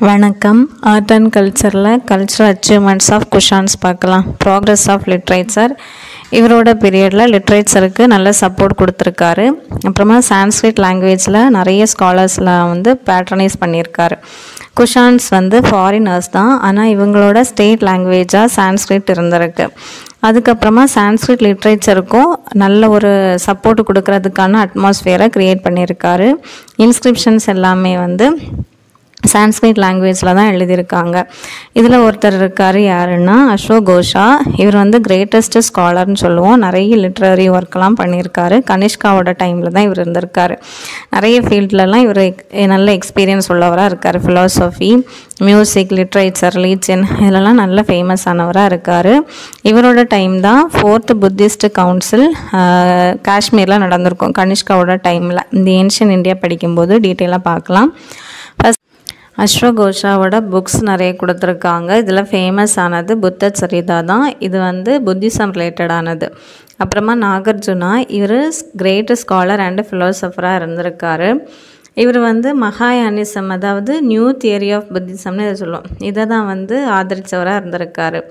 வணக்கம் art and கல்ச்சரில் cultural achievements of Kushans பார்க்கலாம் ப்ராக்ரஸ் ஆஃப் லிட்ரேச்சர் இவரோட பீரியடில் லிட்ரேச்சருக்கு நல்ல சப்போர்ட் கொடுத்துருக்காரு அப்புறமா சான்ஸ்கிரிட் லாங்குவேஜில் நிறைய ஸ்காலர்ஸ்லாம் வந்து பேட்ரனைஸ் பண்ணியிருக்காரு குஷான்ஸ் வந்து ஃபாரினர்ஸ் தான் ஆனால் இவங்களோட ஸ்டேட் லாங்குவேஜாக சான்ஸ்கிரிட் இருந்திருக்கு அதுக்கப்புறமா சான்ஸ்கிரிட் லிட்ரேச்சருக்கும் நல்ல ஒரு சப்போர்ட் கொடுக்கறதுக்கான அட்மாஸ்ஃபியரை க்ரியேட் பண்ணியிருக்காரு இன்ஸ்கிரிப்ஷன்ஸ் எல்லாமே வந்து சான்ஸ்கிரிட் லாங்குவேஜில் தான் எழுதியிருக்காங்க இதில் ஒருத்தர் இருக்கார் யாருன்னா அசோக் கோஷா இவர் வந்து கிரேட்டஸ்ட் ஸ்காலர்னு சொல்லுவோம் நிறைய லிட்ரரி ஒர்க்கெலாம் பண்ணியிருக்காரு கனிஷ்காவோட டைமில் தான் இவர் இருந்திருக்காரு நிறைய ஃபீல்ட்லலாம் இவர் நல்ல எக்ஸ்பீரியன்ஸ் உள்ளவராக இருக்கார் ஃபிலாசபி மியூசிக் லிட்ரேச்சர் ரிலீஜன் இதிலலாம் நல்ல ஃபேமஸ் ஆனவராக இருக்கார் இவரோட டைம் தான் ஃபோர்த் புத்திஸ்ட் கவுன்சில் காஷ்மீரில் நடந்திருக்கும் கனிஷ்காவோட டைமில் இந்த ஏன்ஷியன் இந்தியா படிக்கும்போது டீட்டெயிலாக பார்க்கலாம் ஃபஸ்ட் அஸ்வகோஷாவோட புக்ஸ் நிறைய கொடுத்துருக்காங்க இதில் ஃபேமஸ் ஆனது புத்த சரிதா தான் இது வந்து புத்திசம் ரிலேட்டடானது அப்புறமா நாகார்ஜுனா இவர் கிரேட் ஸ்காலர் அண்டு ஃபிலோசஃபராக இருந்திருக்காரு இவர் வந்து மகாயானிசம் அதாவது நியூ தியரி ஆஃப் புத்திசம்னு இதை சொல்லுவோம் இதை தான் வந்து ஆதரித்தவராக இருந்திருக்காரு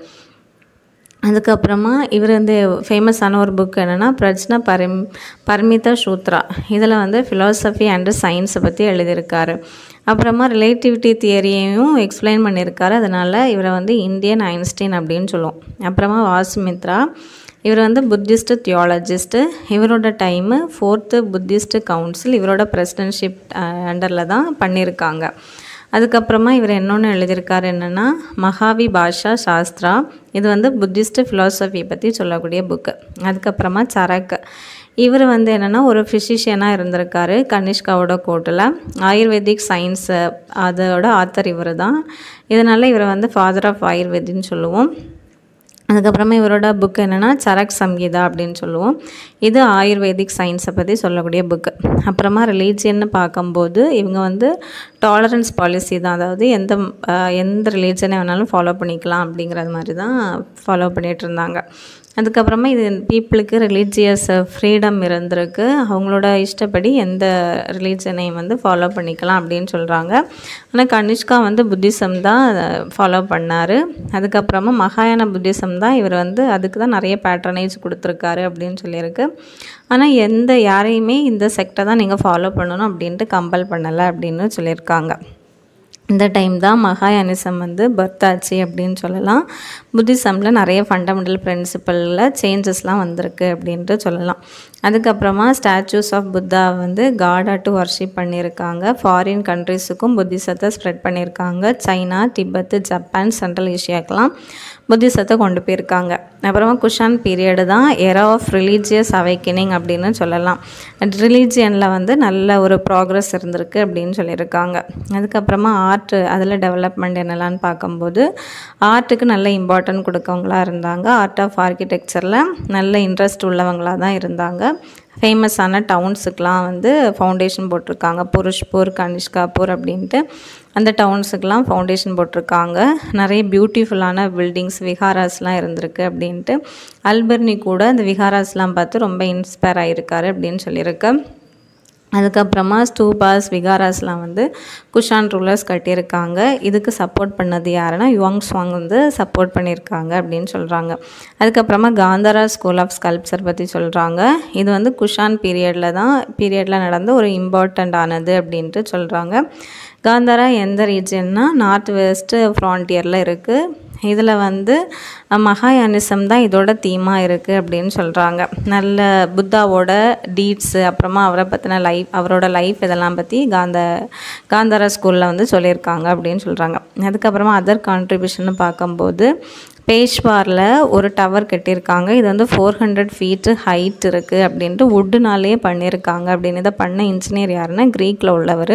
அதுக்கப்புறமா இவர் வந்து ஃபேமஸான ஒரு புக் என்னென்னா பிரஜ்ன பரிம் பர்மிதா சூத்ரா இதில் வந்து ஃபிலாசபி அண்டு சயின்ஸை பற்றி எழுதியிருக்காரு அப்புறமா ரிலேட்டிவிட்டி தியரியையும் எக்ஸ்பிளைன் பண்ணியிருக்காரு அதனால் இவரை வந்து இந்தியன் ஐன்ஸ்டீன் அப்படின்னு சொல்லுவோம் அப்புறமா வாசுமித்ரா இவர் வந்து புத்திஸ்ட் தியாலஜிஸ்ட்டு இவரோட டைமு ஃபோர்த்து புத்திஸ்ட் கவுன்சில் இவரோட பிரசிடென்ஷிப் அண்டரில் தான் பண்ணியிருக்காங்க அதுக்கப்புறமா இவர் இன்னொன்று எழுதியிருக்காரு என்னென்னா மகாவி பாஷா சாஸ்திரா இது வந்து புத்திஸ்ட் ஃபிலாசபி பற்றி சொல்லக்கூடிய புக்கு அதுக்கப்புறமா சரக் இவர் வந்து என்னென்னா ஒரு ஃபிசிஷியனாக இருந்திருக்காரு கனிஷ்காவோட கோர்ட்டில் ஆயுர்வேதிக் சயின்ஸு அதோட ஆத்தர் இவர் தான் இதனால் இவரை வந்து ஃபாதர் ஆஃப் ஆயுர்வேதின்னு சொல்லுவோம் அதுக்கப்புறமா இவரோட புக் என்னென்னா சரக் சங்கீதா அப்படின்னு சொல்லுவோம் இது ஆயுர்வேதிக் சயின்ஸை பற்றி சொல்லக்கூடிய புக்கு அப்புறமா ரிலீஜியன்னு பார்க்கும்போது இவங்க வந்து டாலரன்ஸ் பாலிசி தான் அதாவது எந்த எந்த ரிலீஜனை வேணாலும் ஃபாலோ பண்ணிக்கலாம் அப்படிங்கிறது மாதிரி தான் ஃபாலோ பண்ணிகிட்டு இருந்தாங்க அதுக்கப்புறமா இது பீப்புளுக்கு ரிலீஜியஸ் ஃப்ரீடம் இருந்திருக்கு அவங்களோட இஷ்டப்படி எந்த ரிலீஜனையும் வந்து ஃபாலோ பண்ணிக்கலாம் அப்படின்னு சொல்கிறாங்க ஆனால் கனிஷ்கா வந்து புத்திசம் தான் ஃபாலோ பண்ணார் அதுக்கப்புறமா மகாயான புத்திசம் தான் இவர் வந்து அதுக்கு தான் நிறைய பேட்ரனைஸ் கொடுத்துருக்காரு அப்படின்னு சொல்லியிருக்கு ஆனால் எந்த யாரையுமே இந்த செக்டை தான் நீங்கள் ஃபாலோ பண்ணணும் அப்படின்ட்டு கம்பல் பண்ணலை அப்படின்னு சொல்லியிருக்காங்க இந்த டைம் தான் மகாயானிசம் வந்து பர்த் ஆச்சு அப்படின்னு சொல்லலாம் புத்திசமில் நிறைய ஃபண்டமெண்டல் பிரின்சிபலில் சேஞ்சஸ்லாம் வந்திருக்கு அப்படின்ட்டு சொல்லலாம் அதுக்கப்புறமா ஸ்டாச்சூஸ் ஆஃப் புத்தா வந்து காடாக டு வர்ஷிப் பண்ணியிருக்காங்க ஃபாரின் கண்ட்ரிஸுக்கும் புத்திசத்தை ஸ்ப்ரெட் பண்ணியிருக்காங்க சைனா திபெத்து ஜப்பான் சென்ட்ரல் ஏஷியாக்கெலாம் புத்திசத்தை கொண்டு போயிருக்காங்க அப்புறமா குஷான் பீரியடு தான் எரா ஆஃப் ரிலீஜியஸ் அவைக்கனிங் அப்படின்னு சொல்லலாம் ரிலீஜியனில் வந்து நல்ல ஒரு ப்ராக்ரஸ் இருந்திருக்கு அப்படின்னு சொல்லியிருக்காங்க அதுக்கப்புறமா ஆர்ட் அதில் டெவலப்மெண்ட் என்னெல்லான்னு பார்க்கும்போது ஆர்ட்டுக்கு நல்ல இம்பார்ட்டன்ட் கொடுக்கவங்களாக இருந்தாங்க ஆர்ட் ஆஃப் ஆர்கிடெக்சரில் நல்ல இன்ட்ரெஸ்ட் உள்ளவங்களாக தான் இருந்தாங்க ஃபேமஸான டவுன்ஸுக்கெலாம் வந்து ஃபவுண்டேஷன் போட்டிருக்காங்க புருஷ்பூர் கனிஷ்காப்பூர் அப்படின்ட்டு அந்த டவுன்ஸுக்கெலாம் ஃபவுண்டேஷன் போட்டிருக்காங்க நிறைய பியூட்டிஃபுல்லான பில்டிங்ஸ் விஹாராஸ்லாம் இருந்திருக்கு அப்படின்ட்டு அல்பர்னி கூட அந்த விஹாராஸ்லாம் பார்த்து ரொம்ப இன்ஸ்பயர் ஆகியிருக்காரு அப்படின்னு சொல்லியிருக்கு அதுக்கப்புறமா ஸ்டூபாஸ் விகாராஸ்லாம் வந்து குஷான் ரூலர்ஸ் கட்டியிருக்காங்க இதுக்கு சப்போர்ட் பண்ணது யாருன்னா யுவாங் ஸ்வாங் வந்து சப்போர்ட் பண்ணியிருக்காங்க அப்படின்னு சொல்கிறாங்க அதுக்கப்புறமா காந்தாரா ஸ்கூல் ஆஃப் ஸ்கல்ப்சர் பற்றி சொல்கிறாங்க இது வந்து குஷான் பீரியடில் தான் பீரியடில் நடந்த ஒரு இம்பார்ட்டண்ட் ஆனது அப்படின்ட்டு சொல்கிறாங்க காந்தாரா எந்த ரீஜன்னா நார்த் வெஸ்ட்டு ஃப்ரான்டியரில் இருக்குது இதில் வந்து மகாயானிசம் தான் இதோட தீமாக இருக்குது அப்படின்னு சொல்கிறாங்க நல்ல புத்தாவோட டீட்ஸு அப்புறமா அவரை பற்றின லைஃப் அவரோட லைஃப் இதெல்லாம் பற்றி காந்த காந்தாரா ஸ்கூலில் வந்து சொல்லியிருக்காங்க அப்படின்னு சொல்கிறாங்க அதுக்கப்புறமா அதர் கான்ட்ரிபியூஷன் பார்க்கும்போது பேஷ்வாரில் ஒரு டவர் கட்டியிருக்காங்க இது வந்து ஃபோர் ஹண்ட்ரட் ஃபீட்டு ஹைட் இருக்குது அப்படின்ட்டு வுட்டுனாலே பண்ணியிருக்காங்க அப்படின்னு இதை பண்ண இன்ஜினியர் யாருன்னா க்ரீக்கில் உள்ளவர்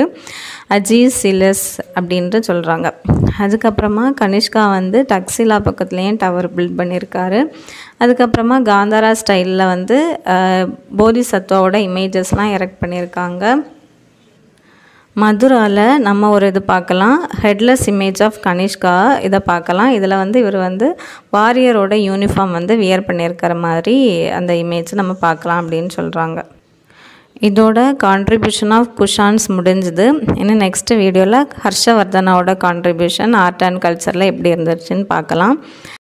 அஜீஸ் சிலஸ் அப்படின்ட்டு சொல்கிறாங்க அதுக்கப்புறமா கனிஷ்கா வந்து டக்ஸிலா பக்கத்துலேயும் டவர் பில்ட் பண்ணியிருக்காரு அதுக்கப்புறமா காந்தாரா ஸ்டைலில் வந்து போதிசத்வாவோட இமேஜஸ்லாம் எரெக்ட் பண்ணியிருக்காங்க மதுராவில் நம்ம ஒரு இது பார்க்கலாம் ஹெட்லெஸ் இமேஜ் ஆஃப் கனிஷ்கா இதை பார்க்கலாம் இதில் வந்து இவர் வந்து வாரியரோட யூனிஃபார்ம் வந்து வியர் பண்ணியிருக்கிற மாதிரி அந்த இமேஜ் நம்ம பார்க்கலாம் அப்படின்னு சொல்கிறாங்க இதோட கான்ட்ரிபியூஷன் ஆஃப் குஷான்ஸ் முடிஞ்சுது இன்னும் நெக்ஸ்ட் வீடியோவில் ஹர்ஷவர்தனாவோட கான்ட்ரிபியூஷன் ஆர்ட் அண்ட் கல்ச்சரில் எப்படி இருந்துச்சுன்னு பார்க்கலாம்